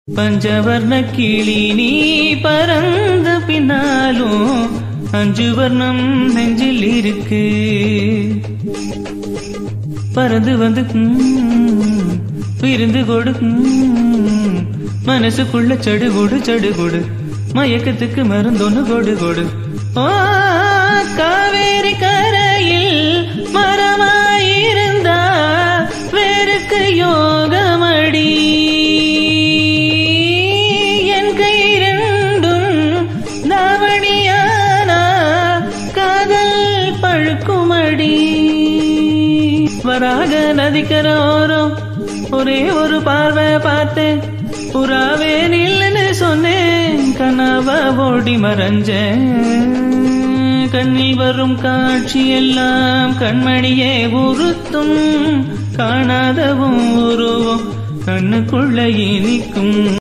பஞ்சவர்ண கிளி நீ பறந்த பின்னாலும் அஞ்சு வர்ணம் நெஞ்சில் இருக்கு பறந்து வந்து ம், விருந்து கொடு ம், மனசுக்குள்ள சடுகுடு சடுகுடு மயக்கத்துக்கு மருந்தொன்னு கொடு கொடு ஓ காவேரி கரையில் மரமாயிருந்தா வேருக்கு யோகமடி என் கை ரெண்டும் தாவணியானா காதல் பழுக்குமடி வராக நதிக்கரோரம் ஒரே ஒரு பார்வை பார்த்தேன் புறாவே நில்லுன்னு சொன்னேன் கனவ ஓடி மறைஞ்சேன் கண்ணில் வரும் காட்சி எல்லாம் கண்மணியே உறுத்தும் காணாதவும் உருவம் கண்ணுக்குள்ள இனிக்கும்